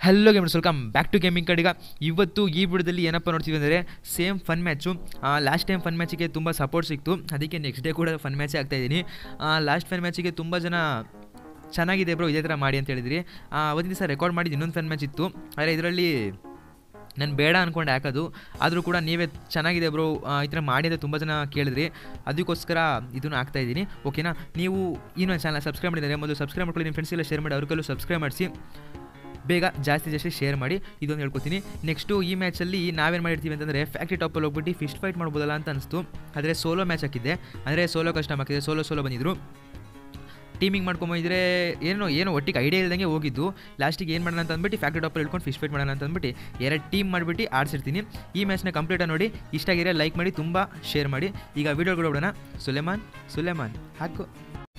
Hello gamers welcome back to gaming ಕಡೆಗ ಇವತ್ತು ಈ ವಿಡಿಯೋದಲ್ಲಿ ಏನಪ್ಪ ನೋಡ್ತೀವಿ ಅಂದರೆ same fun match last time fun ಮ್ಯಾಚಿಗೆ ತುಂಬ ಸಪೋರ್ಟ್ ಸಿಕ್ತು ಅದಕ್ಕೆ ನೆಕ್ಸ್ಟ್ ಡೇ ಕೂಡ ಫನ್ ಮ್ಯಾಚೇ ಆಗ್ತಾಯಿದ್ದೀನಿ ಲಾಸ್ಟ್ ಫನ್ ಮ್ಯಾಚಿಗೆ ತುಂಬ ಜನ ಚೆನ್ನಾಗಿದೆ ಬ್ರೋ ಇದೇ ಥರ ಮಾಡಿ ಅಂತ ಹೇಳಿದ್ರಿ ಆ, ಅವತ್ತಿನ ದಿವಸ ರೆಕಾರ್ಡ್ ಮಾಡಿದ್ದು ಇನ್ನೊಂದು ಫನ್ ಮ್ಯಾಚ್ ಇತ್ತು ಆದರೆ ಇದರಲ್ಲಿ ನಾನು ಬೇಡ ಅಂದ್ಕೊಂಡು ಹಾಕೋದು ಆದರೂ ಕೂಡ ನೀವೇ ಚೆನ್ನಾಗಿದೆ ಬ್ರೋ ಈ ಥರ ಮಾಡಿ ಅಂತ ತುಂಬ ಜನ ಕೇಳಿದ್ರಿ ಅದಕ್ಕೋಸ್ಕರ ಇದನ್ನು ಹಾಕ್ತಾ ಇದ್ದೀನಿ ಓಕೆನಾ ನೀವು ಇನ್ನೊಂದು ಚಾನಲ್ ಸಬ್ಸ್ಕ್ರೈಬ್ ಮಾಡಿದರೆ ಮೊದಲು ಸಬ್ಸ್ಕ್ರೈಬ್ ಮಾಡ್ಕೊಳ್ಳಿ ನಿಮ್ಮ ಫ್ರೆಂಡ್ಸ್ ಎಲ್ಲ ಶೇರ್ ಮಾಡಿ ಅವ್ರಿಗೆಲ್ಲೂ ಸಬ್ಸ್ಕ್ರೈಬ್ ಮಾಡಿಸಿ ಬೇಗ ಜಾಸ್ತಿ ಜಾಸ್ತಿ ಶೇರ್ ಮಾಡಿ ಇದೊಂದು ಹೇಳ್ಕೊತೀನಿ ನೆಕ್ಸ್ಟು ಈ ಮ್ಯಾಚಲ್ಲಿ ನಾವೇನು ಮಾಡಿರ್ತೀವಿ ಅಂತಂದರೆ ಫ್ಯಾಕ್ಟ್ರಿ ಟಾಪಲ್ಲಿ ಹೋಗ್ಬಿಟ್ಟು ಫಿಸ್ಟ್ ಫೈಟ್ ಮಾಡ್ಬೋದಲ್ಲ ಅಂತ ಅನಿಸ್ತು ಆದರೆ ಸೋಲೋ ಮ್ಯಾಚ್ ಹಾಕಿದ್ದೆ ಅಂದರೆ ಸೋಲೋ ಕಸ್ಟಮ್ ಹಾಕಿದೆ ಸೋಲೋ ಸೋಲೋ ಬಂದಿದ್ರು ಟೀಮಿಂಗ್ ಮಾಡ್ಕೊಂಬಂದಿದ್ರೆ ಏನೋ ಏನೋ ಒಟ್ಟಿಗೆ ಐಡಿಯಾ ಇಲ್ದಂಗೆ ಹೋಗಿದ್ದು ಲಾಸ್ಟಿಗೆ ಏನು ಮಾಡೋಣ ಅಂತ ಅಂದ್ಬಿಟ್ಟು ಫ್ಯಾಕ್ಟ್ರಿ ಟಾಪಲ್ಲಿ ಇಟ್ಕೊಂಡು ಫಿಶ್ ಫೈಟ್ ಮಾಡೋಣ ಅಂತ ಅಂದ್ಬಿಟ್ಟು ಎರಡು ಟೀಮ್ ಮಾಡಿಬಿಟ್ಟು ಆಡಿಸಿರ್ತೀನಿ ಈ ಮ್ಯಾಚ್ನ ಕಂಪ್ಲೀಟಾಗಿ ನೋಡಿ ಇಷ್ಟ ಆಗಿರೋ ಲೈಕ್ ಮಾಡಿ ತುಂಬ ಶೇರ್ ಮಾಡಿ ಈಗ ವೀಡಿಯೋಗಳು ಬಿಡೋಣ ಸುಲೇಮಾನ್ ಸುಲೇಮಾನ್ ಹಾಕು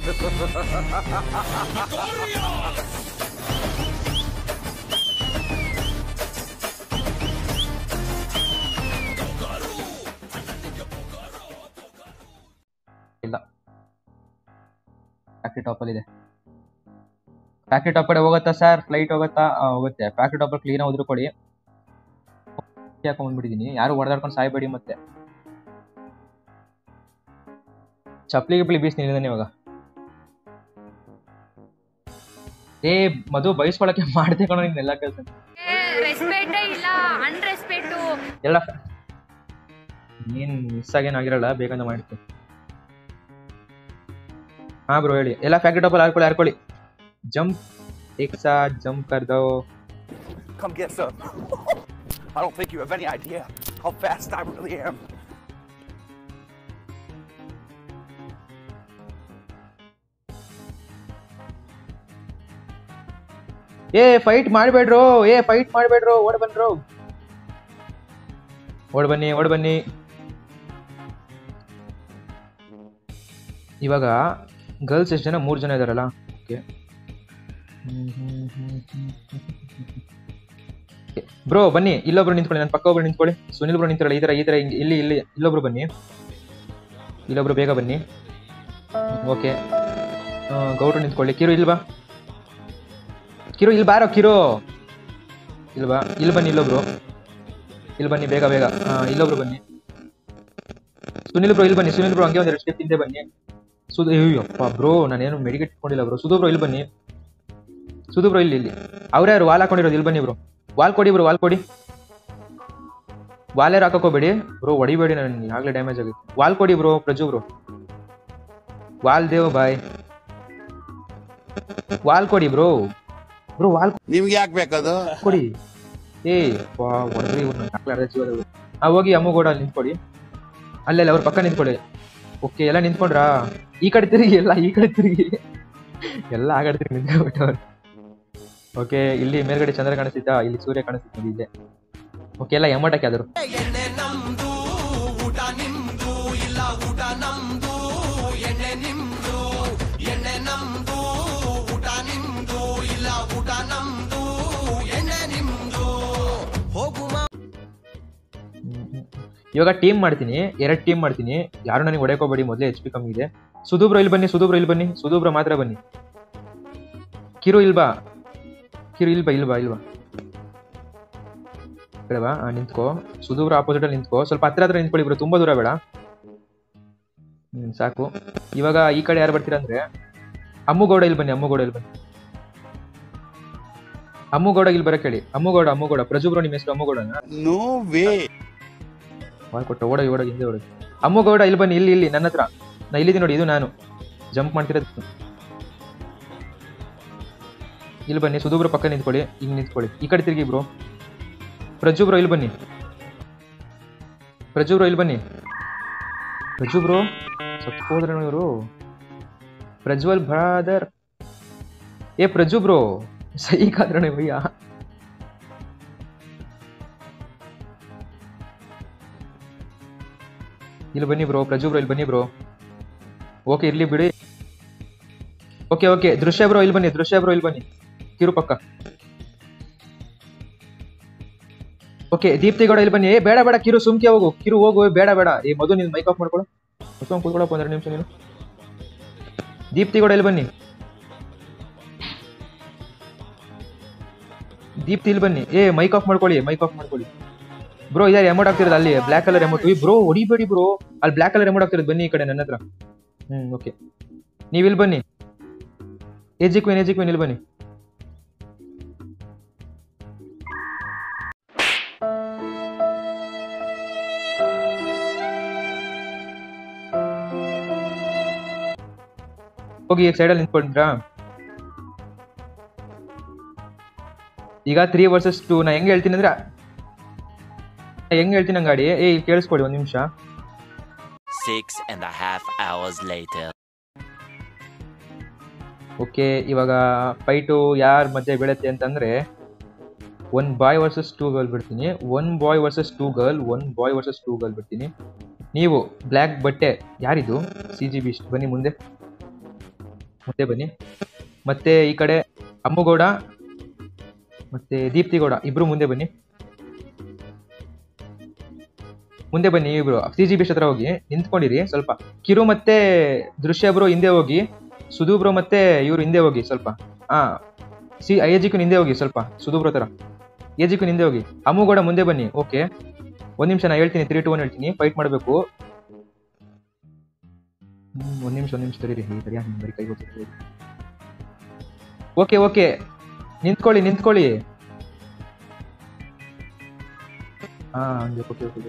ಇಲ್ಲ ಫ್ಯಾಕ್ಟ್ರಿ ಟಾಪಲ್ಲಿ ಇದೆ ಫ್ಯಾಕ್ಟ್ರಿ ಟಾಪ್ ಕಡೆ ಹೋಗುತ್ತಾ ಸರ್ ಫ್ಲೈಟ್ ಹೋಗುತ್ತಾ ಆ, ಹೋಗುತ್ತೆ ಫ್ಯಾಕ್ಟ್ರಿ ಟಾಪಲ್ಲಿ ಕ್ಲೀನ್ ಹೋದ್ರು ಕೊಡಿ ಹಾಕೊಂಡ್ ಬಂದ್ಬಿಟ್ಟಿದೀನಿ ಯಾರು ಹೊಡೆದಾಡ್ಕೊಂಡು ಸಾಯ್ಬೇಡಿ ಮತ್ತೆ ಚಪ್ಲಿ ಗಿಪ್ಲಿ ಬೀಸ್ ನಿಲ್ದಾನೆ ಇವಾಗ ಏ ಮಧು ಬಯಸ್ಕೊಳಕ್ಕೆ ಮಾಡ್ದೆ ಕಣೋ ನಿನ್ ಎಲ್ಲ ಕೆಲಸ ರೆಸ್ಪೆಕ್ಟೇ ಇಲ್ಲ ಅನ್ರೆಸ್ಪೆಕ್ಟು ಎಲ್ಲ ಏನ್ ಮಿಸ್ ಆಗೇನ್ ಆಗಿರಲ್ಲ ಬೇಗಂತ ಮಾಡಿರ್ತೀನಿ ಹಾ ಬ್ರೋ ಹೇಳಿ ಎಲ್ಲ ಫ್ಯಾಕ್ಟ್ರಿ ಟಾಪಲ್ಲಿ ಹಾರ್ಕೊಳ್ಳಿ ಹಾರ್ಕೊಳ್ಳಿ ಜಂಪ್ एक साथ जंप कर दो Come get some. I don't think you have any idea how fast I really am. ಏ ಫೈಟ್ ಮಾಡ್ಬೇಡ್ರೋ ಏ ಫೈಟ್ ಮಾಡ್ಬೇಡ್ರೋ ಓಡ್ ಬನ್ರೋ ಓಡ್ ಬನ್ನಿ ಓಡ್ ಬನ್ನಿ ಇವಾಗ ಗರ್ಲ್ಸ್ ಎಷ್ಟು ಜನ ಮೂರು ಜನ ಇದಾರಲ್ಲ ಓಕೆ ಬ್ರೋ ಬನ್ನಿ ಇಲ್ಲೊಬ್ರು ನಿಂತ್ಕೊಳ್ಳಿ ನನ್ನ ಪಕ್ಕ ಒಬ್ರು ನಿಂತ್ಕೊಳ್ಳಿ ಸುನಿಲ್ ಬ್ರೋ ನಿಂತ್ಕೊಳ್ಳಿ ಈ ಥರ ಈ ಥರ ಹಿಂಗೆ ಇಲ್ಲಿ ಇಲ್ಲಿ ಇಲ್ಲೊಬ್ರು ಬನ್ನಿ ಇಲ್ಲೊಬ್ರು ಬೇಗ ಬನ್ನಿ ಓಕೆ ಗೌಡ್ರು ನಿಂತ್ಕೊಳ್ಳಿ ಕಿರು ಇಲ್ವಾ ಕಿರು ಇಲ್ಲಿ ಬಾರೋ ಕಿರು ಇಲ್ವಾ ಇಲ್ಲಿ ಬನ್ನಿ ಇಲ್ಲೊಬ್ರು ಇಲ್ಲಿ ಬನ್ನಿ ಬೇಗ ಬೇಗ ಆ, ಇಲ್ಲೊಬ್ರು ಬನ್ನಿ ಸುನಿಲ್ ಬ್ರೋ ಇಲ್ಲಿ ಬನ್ನಿ ಸುನಿಲ್ ಬ್ರೋ ಹಂಗೆ ಒಂದೆರಡು ಸ್ಟೆಪ್ ಹಿಂದೆ ಬನ್ನಿ ಸುಧು ಅಯ್ಯಪ್ಪ ಬ್ರೋ ನಾನೇನು ಮೆಡಿಕೇಟ್ ಇಟ್ಕೊಂಡಿಲ್ಲ ಬ್ರೋ ಸುಧು ಬ್ರೋ ಇಲ್ಲಿ ಬನ್ನಿ ಸುಧು ಬ್ರೋ ಇಲ್ಲಿ ಇಲ್ಲಿ ಅವ್ರೇ ಯಾರು ವಾಲ್ ಹಾಕೊಂಡಿರೋದು ಇಲ್ಲಿ ಬನ್ನಿ ಬ್ರೋ ವಾಲ್ ಕೊಡಿ ಬ್ರೋ ವಾಲ್ ಕೊಡಿ ವಾಲೇರ್ ಹಾಕೋಬೇಡಿ ಬ್ರೋ ಹೊಡಿಬೇಡಿ ನಾನು ಆಗ್ಲೇ ಡ್ಯಾಮೇಜ್ ಆಗುತ್ತೆ ವಾಲ್ ಕೊಡಿ bro Praju bro wall Dev boy wall ಕೊಡಿ ಬ್ರೋ ಬ್ರೋ ವಾಲ್ ನಿಮ್ಗೆ ಯಾಕೆ ಬೇಕದು ಕೊಡಿ ಏ ವಾ ಹೊಡೆದ್ರಿ ಇವ್ರನ್ನ ಯಾಕೆ ಅರ್ಧ ಜೀವದ ಇವ್ರು. ಆ ಹೋಗಿ ಅಮ್ಮಗೋಡ ಅಲ್ಲಿ ನಿಂತ್ಕೊಡಿ ಅಲ್ಲೆಲ್ಲ ಅವ್ರ ಪಕ್ಕ ನಿಂತ್ಕೊಳ್ಳಿ ಓಕೆ ಎಲ್ಲ ನಿಂತ್ಕೊಂಡ್ರಾ ಈ ಕಡೆ ತಿರುಗಿ ಎಲ್ಲ ಈ ಕಡೆ ತಿರುಗಿ ಎಲ್ಲ ಆ ಕಡೆ ತಿರುಗಿ ನಿಂತ್ಕೊಂಡ್ಬಿಟ್ಟವ್ರು ಓಕೆ ಇಲ್ಲಿ ಮೇಲ್ಗಡೆ ಚಂದ್ರ ಕಾಣಿಸ್ತಿದ್ದ ಇಲ್ಲಿ ಸೂರ್ಯ ಕಾಣಿಸ್ತಿದ್ದ ಇಲ್ಲೇ ಓಕೆ ಎಲ್ಲ ಎಮ್ಮಟಕ್ಕೆ ಆದರು ಇವಾಗ ಟೀಮ್ ಮಾಡ್ತೀನಿ ಎರಡು ಟೀಮ್ ಮಾಡ್ತೀನಿ ಯಾರು ನನಗೆ ಹೊಡೆಕೋಬೇಡಿ ಮೊದಲೇ ಎಚ್ ಪಿ ಕಮ್ಮಿ ಇದೆ ಸುಧುಬ್ರ ಇಲ್ಲಿ ಬನ್ನಿ ಸುಧುಬ್ರ ಇಲ್ಲಿ ಬನ್ನಿ ಸುಧುಬ್ರ ಮಾತ್ರ ಬನ್ನಿ ಕಿರು ಇಲ್ಬಾ ಕಿರು ಇಲ್ಬಾ ಇಲ್ಬಾ ಇಲ್ವಾ ಬೇಡವಾ ಆ, ನಿಂತ್ಕೋ ಸುಧುಬ್ರ ಆಪೋಸಿಟ್ ಅಲ್ಲಿ ನಿಂತ್ಕೋ ಸ್ವಲ್ಪ ಹತ್ರ ಹತ್ರ ನಿಂತ್ಕೊಳ್ಳಿ ಬ್ರೋ ತುಂಬಾ ದೂರ ಬೇಡ ಹ್ಮ್ ಸಾಕು ಇವಾಗ ಈ ಕಡೆ ಯಾರು ಬರ್ತೀರಾ ಅಂದ್ರೆ ಅಮ್ಮುಗೌಡ ಇಲ್ಲಿ ಬನ್ನಿ ಅಮ್ಮುಗೌಡ ಇಲ್ಲಿ ಬನ್ನಿ ಅಮ್ಮುಗೌಡ ಇಲ್ಲಿ ಬರಕ್ಕೆ ಹೇಳಿ ಅಮ್ಮುಗೌಡ ಅಮ್ಮುಗೌಡ ಪ್ರಜುಬ್ರೋ ನಿಮ್ಮ ಹೆಸರು ಅಮ್ಮುಗೌಡನ ನೋ ವೇ ಮಾಡ್ಕೊಟ್ಟ ಓಡ ಓಡ ಹಿಂದೆ ಓಡ ಅಮ್ಮಗೌಡ ಇಲ್ಲಿ ಬನ್ನಿ ಇಲ್ಲಿ ಇಲ್ಲಿ ನನ್ನ ಹತ್ರ ನಾ ಇಲ್ಲಿದ್ದೀನಿ ನೋಡಿ ಇದು ನಾನು ಜಂಪ್ ಮಾಡ್ತಿರೋದು ಇಲ್ಲಿ ಬನ್ನಿ ಸುಧುಬ್ರ ಪಕ್ಕ ನಿಂತ್ಕೊಳ್ಳಿ ಹಿಂಗ್ ನಿಂತ್ಕೊಳ್ಳಿ ಈ ಕಡೆ ತಿರುಗಿ ಬ್ರೋ ಪ್ರಜು ಬ್ರೋ ಇಲ್ಲಿ ಬನ್ನಿ ಪ್ರಜು ಬ್ರೋ ಇಲ್ಲಿ ಬನ್ನಿ ಪ್ರಜು ಬ್ರೋ ಸತ್ಕೋದ್ರ ಇವರು ಪ್ರಜ್ವಲ್ ಬ್ರಾದರ್ ಏ ಪ್ರಜು ಬ್ರೋ ಸಹಿ ಕಾದ್ರಣ ಭಯ್ಯ ಇಲ್ಲಿ ಬನ್ನಿ ಬ್ರೋ ಪ್ರಜು ಬ್ರೋ ಇಲ್ಲಿ ಬನ್ನಿ ಬ್ರೋ ಓಕೆ ಇರ್ಲಿ ಬಿಡಿ ಓಕೆ ಓಕೆ ದೃಶ್ಯ ಬ್ರೋ ಇಲ್ಲಿ ಬನ್ನಿ ದೃಶ್ಯ ಬ್ರೋ ಇಲ್ಲಿ ಬನ್ನಿ ಕಿರು ಪಕ್ಕ ಓಕೆ ದೀಪ್ತಿ ಗೌಡ ಇಲ್ಲಿ ಬನ್ನಿ ಏ ಬೇಡ ಬೇಡ ಕಿರು ಸುಮ್ಕೆ ಹೋಗು ಕಿರು ಹೋಗು ಏ, ಬೇಡ ಬೇಡ ಏ ಮಧು ನೀನು ಮೈಕ್ ಆಫ್ ಮಾಡ್ಕೊಳು ಕುತ್ಕೊಂಡು ಕೂತ್ಕೊಳ್ಳಪ್ಪ ಒಂದೆರಡು ನಿಮಿಷ ನೀನು ದೀಪ್ತಿ ಗೌಡ ಇಲ್ಲಿ ಬನ್ನಿ ದೀಪ್ತಿ ಇಲ್ಲಿ ಬನ್ನಿ ಏ ಮೈಕ್ ಆಫ್ ಮಾಡ್ಕೊಳ್ಳಿ ಮೈಕ್ ಆಫ್ ಮಾಡ್ಕೊಳ್ಳಿ ಬ್ರೋ ಇದಾರೆ ಎಮೌಂಟ್ ಆಗ್ತಿರೋದು ಅಲ್ಲಿ ಬ್ಲಾಕ್ ಕಲರ್ ಎಮೌಂಟ್ ಬ್ರೋ ಹೊಡಿಬೇಡಿ ಬ್ರೋ ಅಲ್ಲಿ ಬ್ಲಾಕ್ ಕಲರ್ ಎಮೌಂಟ್ ಆಗ್ತಿರೋದು ಬನ್ನಿ ಈ ಕಡೆ ನನ್ನ ಹತ್ರ ಹ್ಮ್ ಓಕೆ ನೀವು ಇಲ್ಲಿ ಬನ್ನಿ ಎಜಿ ಕ್ವೀನ್ ಎಜಿ ಕ್ವೀನ್ ಇಲ್ಲಿ ಬನ್ನಿ ಹೋಗಿ ಈಗ ಸೈಡಲ್ಲಿ ನಿಂತ್ಕೊಂಡ್ರಾ ಈಗ ತ್ರೀ ವರ್ಸಸ್ ಟೂ ನಾ ಹೆಂಗ್ ಹೇಳ್ತೀನಿ ಅಂದ್ರೆ ಹೆಂಗ್ ಹೇಳ್ತೀನಿ ಹಂಗಾಡಿ ಏ ಇಲ್ಲಿ ಕೇಳಿಸ್ಕೊಡಿ ಒಂದ್ ನಿಮಿಷ Six and a half hours later. Okay ಇವಾಗ ಫೈಟು ಯಾರ ಮಧ್ಯೆ ಬೀಳುತ್ತೆ ಅಂತಂದ್ರೆ one boy versus two girl ಬಿಡ್ತೀನಿ one boy versus two girl one boy versus two girl ಬಿಡ್ತೀನಿ ನೀವು ಬ್ಲ್ಯಾಕ್ ಬಟ್ಟೆ ಯಾರಿದು ಸಿ ಜಿ ಬಿ ಬನ್ನಿ ಮುಂದೆ ಮುಂದೆ ಬನ್ನಿ ಮತ್ತೆ ಈ ಕಡೆ ಅಮ್ಮುಗೌಡ ಮತ್ತೆ ದೀಪ್ತಿಗೌಡ ಇಬ್ರು ಮುಂದೆ ಬನ್ನಿ ಮುಂದೆ ಬನ್ನಿ ಇಬ್ರು ಸಿ ಜಿ ಬಿ ಹತ್ರ ಹೋಗಿ ನಿಂತ್ಕೊಂಡಿರಿ ಸ್ವಲ್ಪ ಕಿರು ಮತ್ತೆ ದೃಶ್ಯ ಬ್ರೋ ಹಿಂದೆ ಹೋಗಿ ಸುಧು ಬ್ರೋ ಮತ್ತೆ ಇವ್ರು ಹಿಂದೆ ಹೋಗಿ ಸ್ವಲ್ಪ ಹಾ ಸಿ ಐಜಿಕು ಹಿಂದೆ ಹೋಗಿ ಸ್ವಲ್ಪ ಸುಧು ಬ್ರೋ ತರ ಏಜಿಕು ಹಿಂದೆ ಹೋಗಿ ಅಮ್ಮುಗೌಡ ಮುಂದೆ ಬನ್ನಿ ಓಕೆ ಒಂದ್ ನಿಮಿಷ ನಾ ಹೇಳ್ತೀನಿ ತ್ರೀ ಟು ಒನ್ ಹೇಳ್ತೀನಿ ಫೈಟ್ ಮಾಡಬೇಕು ಒಂದ್ ನಿಮಿಷ ಒಂದ್ ನಿಮಿಷ ತಡೀರಿ ಈ ಸರಿಯಾ ಬರೀ ಕೈ ಓಕೆ ಓಕೆ ನಿಂತ್ಕೊಳ್ಳಿ ನಿಂತ್ಕೊಳ್ಳಿ ಹಾ ಹಂಗೆ ಓಕೆ ಓಕೆ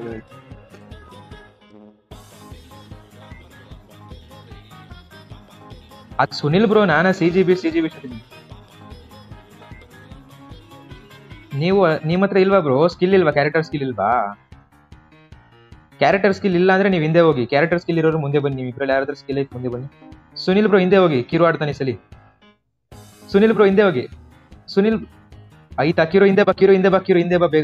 ಅದ್ ಸುನಿಲ್ ಬ್ರೋ ನಾನ C G B C G B ನೀವು ನಿಮ್ಮ ಹತ್ರ ಇಲ್ವಾ ಬ್ರೋ ಸ್ಕಿಲ್ ಇಲ್ವಾ ಕ್ಯಾರೆಕ್ಟರ್ ಸ್ಕಿಲ್ ಇಲ್ವಾ ಕ್ಯಾರೆಕ್ಟರ್ ಸ್ಕಿಲ್ ಇಲ್ಲ ಅಂದ್ರೆ ನೀವು ಹಿಂದೆ ಹೋಗಿ ಕ್ಯಾರೆಕ್ಟರ್ ಸ್ಕಿಲ್ ಇರೋರು ಮುಂದೆ ಬನ್ನಿ ನೀವು ಇಬ್ರಲ್ಲಿ ಯಾರಾದ್ರೂ ಸ್ಕಿಲ್ ಐತೆ ಮುಂದೆ ಬನ್ನಿ ಸುನಿಲ್ ಬ್ರೋ ಹಿಂದೆ ಹೋಗಿ ಕಿರು ಆಡ್ತಾನೆ ಈ ಸಲಿ ಸುನಿಲ್ ಬ್ರೋ ಹಿಂದೆ ಹೋಗಿ ಸುನಿಲ್ ಆಯ್ತಾ ಕಿರು ಹಿಂದೆ ಬಾ ಕಿರು ಹಿಂದೆ ಬಾ ಕಿರು ಹಿಂದೆ ಬಾ ಬೇಗ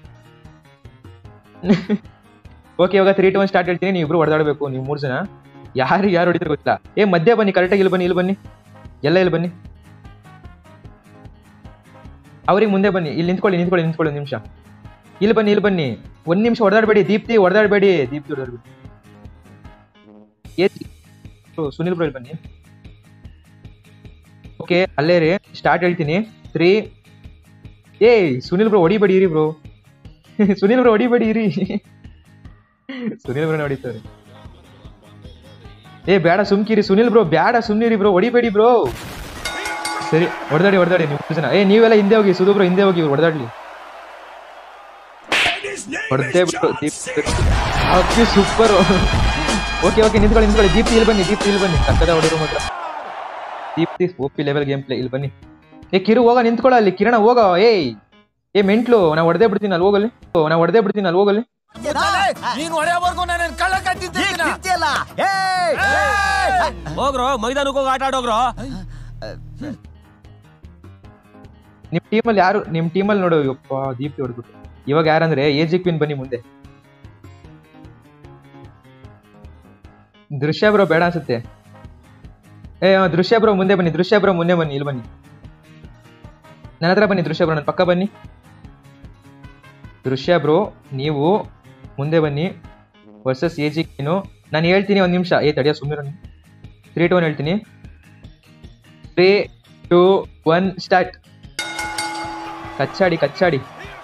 ಓಕೆ ಇವಾಗ ತ್ರೀ ಟು ಒನ್ ಸ್ಟಾರ್ಟ್ ಹೇಳ್ತೀನಿ ನೀವು ಇಬ್ರು ಹೊಡೆದಾಡಬೇಕು ನೀವು ಮೂರು ಜನ ಯಾರು ಯಾರು ಹೊಡಿತಾರೆ ಗೊತ್ತಿಲ್ಲ ಏ ಮಧ್ಯ ಬನ್ನಿ ಕರೆಕ್ಟಾಗಿ ಇಲ್ಲಿ ಬನ್ನಿ ಇಲ್ಲಿ ಬನ್ನಿ ಎಲ್ಲ ಇಲ್ಲಿ ಬನ್ನಿ ಅವ್ರಿಗೆ ಮುಂದೆ ಬನ್ನಿ ಇಲ್ಲಿ ನಿಂತ್ಕೊಳ್ಳಿ ನಿಂತ್ಕೊಳ್ಳಿ ನಿಂತ್ಕೊಳ್ಳಿ ಒಂದು ನಿಮಿಷ ಇಲ್ಲಿ ಬನ್ನಿ ಇಲ್ಲಿ ಬನ್ನಿ ಒಂದ್ ನಿಮಿಷ ಹೊಡೆದಾಡಬೇಡಿ ದೀಪ್ತಿ ಹೊಡೆದಾಡಬೇಡಿ ದೀಪ್ತಿ ಹೊಡೆದಾಡ್ಬೇಡಿ ಏ ಸುನಿಲ್ ಬ್ರೋ ಇಲ್ಲಿ ಬನ್ನಿ ಓಕೆ ಅಲ್ಲೇ ರೀ ಸ್ಟಾರ್ಟ್ ಹೇಳ್ತೀನಿ ತ್ರೀ ಏಯ್ ಸುನಿಲ್ ಬ್ರೋ ಹೊಡಿಬೇಡಿ ಇರಿ ಬ್ರೋ ಸುನಿಲ್ ಬ್ರೋ ಹೊಡಿಬೇಡಿ ಇರಿ ಸುನಿಲ್ ಬ್ರೋ ಹೊಡಿತಾರೆ ಏ ಬೇಡ ಸುಮ್ಕಿರಿ ಸುನಿಲ್ ಬ್ರೋ ಬೇಡ ಸುಮ್ನಿರಿ ಬ್ರೋ ಹೊಡಿಬೇಡಿ ಬ್ರೋ ಸರಿ ಹೊಡೆದಾಡಿ ಹೊಡೆದಾಡಿ ನೀವು ಜನ ಏ ನೀವೆಲ್ಲ ಹಿಂದೆ ಹೋಗಿ ಸುಧು ಬ್ರೋ ಹಿಂದೆ ಹೋಗಿ ಇವ್ರು ಹೊಡೆದಾಡ್ಲಿ ಹೊಡೆದೇ ಬಿಟ್ಟು ದೀಪ್ ಸೂಪರ್ ಓಕೆ ಓಕೆ ನಿಂತ್ಕೊಳ್ಳಿ ನಿಂತ್ಕೊಳ್ಳಿ ದೀಪ್ತಿ ಇಲ್ಲಿ ಬನ್ನಿ ದೀಪ್ತಿ ಇಲ್ಲಿ ಬನ್ನಿ ಕಕ್ಕದ ಹೊಡೆದ್ರು ಮಾತ್ರ Deepti OP level game play ಇಲ್ಲಿ ಬನ್ನಿ ಏ ಕಿರು ಹೋಗ ನಿಂತ್ಕೊಳ್ಳ ಅಲ್ಲಿ ಕಿರಣ ಹೋಗ ಏಯ್ ಏ ಮೆಂಟ್ಲು ನಾ ಹೊಡೆದೇ ಬಿಡ್ತೀನಿ ಅಲ್ಲಿ ಹೋಗಲ್ಲಿ ನಾ ಹೊಡೆದೇ ಬಿಡ್ತೀನಿ ಅಲ್ಲಿ ಹೋಗಲ್ಲಿ ನೀನ್ ಹೊಡೆಯವರೆಗೂ ನಾನು ಕಳ್ಳ ಕಟ್ಟಿದ್ದಿಲ್ಲ ಹೋಗ್ರೋ ಮೈದಾನಕ್ಕೆ ಹೋಗಿ ಆಟ ಆಡೋಗ್ರೋ ನಿಮ್ ಟೀಮಲ್ಲಿ ಯಾರು ನಿಮ್ ಟೀಮಲ್ಲಿ ನೋಡು ಯಪ್ಪ ದೀಪ್ತಿ ಹೊಡೆದ್ಬಿಟ್ಟು ಇವಾಗ ಯಾರಂದ್ರೆ ಏಜಿ ಕ್ವೀನ್ ಬನ್ನಿ ಮುಂದೆ ದೃಶ್ಯ ಬ್ರೋ ಬೇಡ ಅನ್ಸುತ್ತೆ ಏ ಆ, ದೃಶ್ಯ ಬ್ರೋ ಮುಂದೆ ಬನ್ನಿ ದೃಶ್ಯ ಬ್ರೋ ಮುಂದೆ ಬನ್ನಿ ಇಲ್ಲಿ ಬನ್ನಿ ನನ್ನ ಹತ್ರ ಬನ್ನಿ ದೃಶ್ಯ ಬ್ರೋ ನನ್ನ ಪಕ್ಕ ಬನ್ನಿ ದೃಶ್ಯ ಬ್ರೋ ನೀವು ಮುಂದೆ ಬನ್ನಿ ವರ್ಸಸ್ ಏಜಿ ಕ್ವೀನು ನಾನು ಹೇಳ್ತೀನಿ ಒಂದು ನಿಮಿಷ ಏ ತಡಿಯೋ ಸುಮ್ಮನೆ ತ್ರೀ ಟು ಒನ್ ಹೇಳ್ತೀನಿ ತ್ರೀ ಟೂ ಒನ್ ಸ್ಟಾರ್ಟ್ ಕಚ್ಚಾಡಿ ಕಚ್ಚಾಡಿ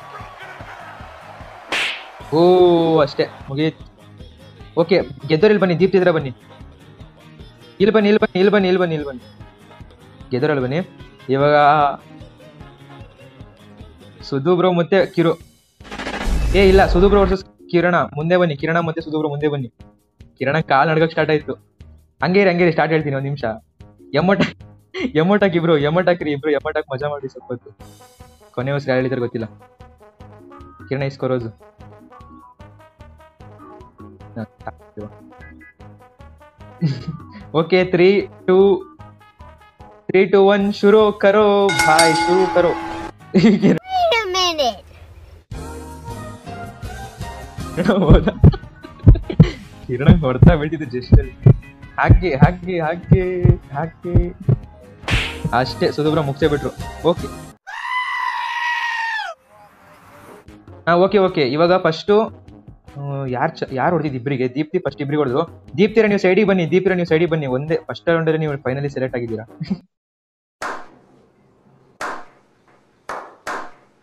ಓ ಅಷ್ಟೇ ಮುಗೀತು ಓಕೆ ಗೆದ್ದೋರಲ್ಲಿ ಬನ್ನಿ ದೀಪ್ತಿದ್ರ ಬನ್ನಿ ಇಲ್ಲಿ ಬನ್ನಿ ಇಲ್ಲಿ ಬನ್ನಿ ಇಲ್ಲಿ ಬನ್ನಿ ಇಲ್ಲಿ ಬನ್ನಿ ಇಲ್ಲಿ ಬನ್ನಿ ಗೆದ್ದೋರಲ್ಲಿ ಬನ್ನಿ ಇವಾಗ ಸುಧು ಬ್ರೋ ಮತ್ತೆ ಕಿರು ಏ ಇಲ್ಲ ಸುಧು ಬ್ರೋ ವರ್ಸಸ್ ಕಿರಣ ಮುಂದೆ ಬನ್ನಿ ಕಿರಣ ಮತ್ತೆ ಸುಧು ಬ್ರೋ ಮುಂದೆ ಬನ್ನಿ ಕಿರಣ ಕಾಲ್ ನಡ್ಗಕ್ ಸ್ಟಾರ್ಟ್ ಆಯ್ತು ಹಂಗೆ ಇರಿ, ಹಂಗೆ ಇರಿ, ಸ್ಟಾರ್ಟ್ ಹೇಳ್ತೀನಿ ಒಂದು ನಿಮಿಷ ಎಮ್ಮಟ ಎಮ್ಮಟಾಕ್ ಇಬ್ರು ಎಮ್ಮಟಾಕ್ರಿ ಇಬ್ರು ಎಮ್ಮಟಾಕ್ ಮಜಾ ಮಾಡಿ ಸ್ವಲ್ಪ ಹೊತ್ತು ಕೊನೆ ಹೊಸ ಯಾರು ಹೇಳಿದಾರೆ ಗೊತ್ತಿಲ್ಲ ಕಿರಣ ಇಸ್ಕೊರೋದು okay three two three two one ಶುರು ಕರೋ ಭಾಯ್ ಶುರು ಕರೋ Wait a minute. ಹೌದಾ ಕಿರಣ ಹೊಡ್ತಾ ಬೀಳ್ತಿದ್ದು ಜಸ್ಟ್ ಅಲ್ಲಿ ಹಾಗೆ ಹಾಗೆ ಹಾಗೆ ಹಾಗೆ ಅಷ್ಟೇ ಸುಧುಬ್ರ ಮುಗ್ಸೇ ಬಿಟ್ರು ಓಕೆ ಹಾ ಓಕೆ ಓಕೆ ಇವಾಗ ಫಸ್ಟು ಯಾರು ಚ ಯಾರು ಹೊಡೆದಿದ್ದು ಇಬ್ಬರಿಗೆ ದೀಪ್ತಿ ಫಸ್ಟ್ ಇಬ್ಬರಿಗೆ ಹೊಡೆದ್ರು ದೀಪ್ತಿರ ನೀವು ಸೈಡಿಗೆ ಬನ್ನಿ ದೀಪ್ತಿರ ನೀವು ಸೈಡಿಗೆ ಬನ್ನಿ ಒಂದೇ ಫಸ್ಟ್ ರೌಂಡಲ್ಲಿ ನೀವು ಫೈನಲಿ ಸೆಲೆಕ್ಟ್ ಆಗಿದ್ದೀರಾ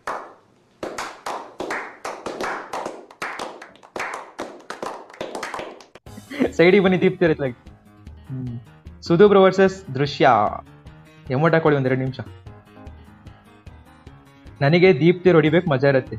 ಸೈಡಿಗೆ ಬನ್ನಿ Deepti like Sudhu bro versus Drishya emote ಹಾಕೊಳ್ಳಿ ಒಂದೆರಡು ನಿಮಿಷ ನನಗೆ ದೀಪ್ತಿ ಹೊಡಿಬೇಕು ಮಜಾ ಇರುತ್ತೆ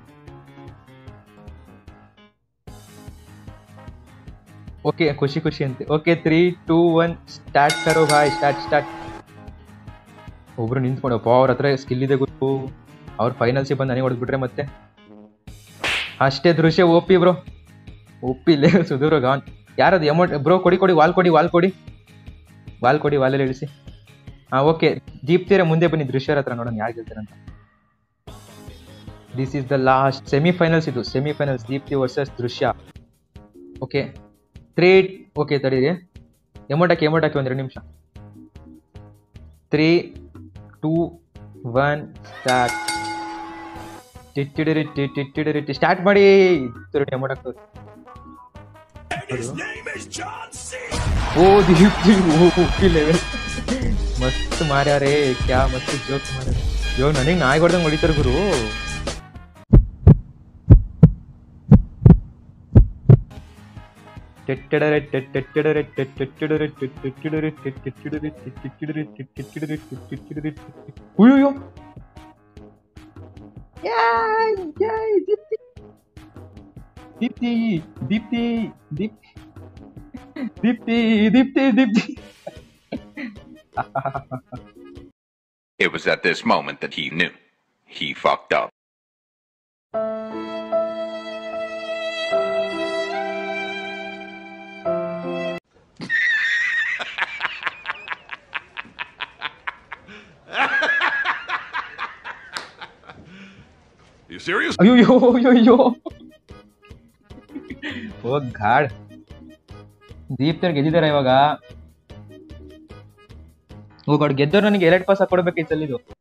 ಓಕೆ ಖುಷಿ ಖುಷಿ ಅಂತೆ okay three two one start ಕರೋ ಭಾಯ್ ಸ್ಟಾರ್ಟ್ ಸ್ಟಾರ್ಟ್ ಒಬ್ರು ನಿಂತ್ಕೊಂಡಪ್ಪ ಅವ್ರ ಹತ್ರ ಸ್ಕಿಲ್ ಇದೆ ಗೊತ್ತು ಅವ್ರ ಫೈನಲ್ಸಿಗೆ ಬಂದು ನನಗೆ ಹೊಡೆದ್ಬಿಟ್ರೆ ಮತ್ತೆ ಅಷ್ಟೇ ದೃಶ್ಯ ಒಪ್ಪಿ ಬ್ರೋ ಒಪ್ಪಿ ಇಲ್ಲೇ ಸುಧೀರ್ ಗಾನ್ ಯಾರದು ಅಮೌಂಟ್ ಬ್ರೋ ಕೊಡಿ ಕೊಡಿ ವಾಲ್ ಕೊಡಿ ವಾಲ್ ಕೊಡಿ ವಾಲ್ ಕೊಡಿ ವಾಲಲ್ಲಿ ಇಳಿಸಿ ಹಾ ಓಕೆ ದೀಪ್ತಿರ ಮುಂದೆ ಬನ್ನಿ ದೃಶ್ಯರ ಹತ್ರ ನೋಡೋಣ ಯಾರು ಗೆಲ್ತಾರಂತ this is the last semifinals ಇದು semifinals Deepti versus Drishya okay three okay ತಡೀರಿ ಎಮೌಂಟ್ ಹಾಕಿ ಎಮೌಂಟ್ ಹಾಕಿ ಒಂದೆರಡು ನಿಮಿಷ ತ್ರೀ ಟೂ ಒನ್ ಸ್ಟಾರ್ಟ್ ಟಿಟ್ಟಿಡಿರಿ ಟಿಟ್ಟಿಡಿರಿ ಸ್ಟಾರ್ಟ್ ಮಾಡಿ ಎಮೌಂಟ್ ಹಾಕ್ತವ್ರಿ ಓ ದೀಪ್ತಿ ಓ ಲೆವೆಲ್ ಮಸ್ತ್ ಮಾರ್ಯಾರೇ ಕ್ಯಾ ಮಸ್ತ್ ಜೋಕ್ ಮಾರ್ಯಾರ ಇವಾಗ ನನಗೆ ನಾಯಿ ಹೊಡೆದಂಗೆ ಹೊಡಿತಾರ ಗುರು ಟೆಟ್ಟೆಡರೆ ಟೆಟ್ಟೆಟ್ಟೆಡರೆ ಟೆಟ್ಟೆಟ್ಟೆಡರೆ ಟೆಟ್ಟೆಟ್ಟೆಡರೆ ಟೆಟ್ಟೆಟ್ಟೆಡರೆ ಟೆಟ್ಟೆಟ್ಟೆಡರೆ ಟೆಟ್ಟೆಟ್ಟೆಡರೆ ಟೆಟ್ಟೆಟ್ಟೆಡರೆ ಅಯ್ಯೋ Deepti Deepti Deepti Deepti Deepti Deepti It was at this moment that he knew. He fucked up. You serious? ಅಯ್ಯೋ ಅಯ್ಯೋ ಅಯ್ಯೋ ಓ ಗಾಡ್ ದೀಪ್ತರ್ ಗೆದ್ದಿದಾರ ಇವಾಗ ಓ ಗಾಡ್ ಗೆದ್ದವ್ರು ನನಗೆ ಎರಡು ಪಾಸ್ ಹಾಕೊಡ್ಬೇಕು ಈ ಸಲ ಇದು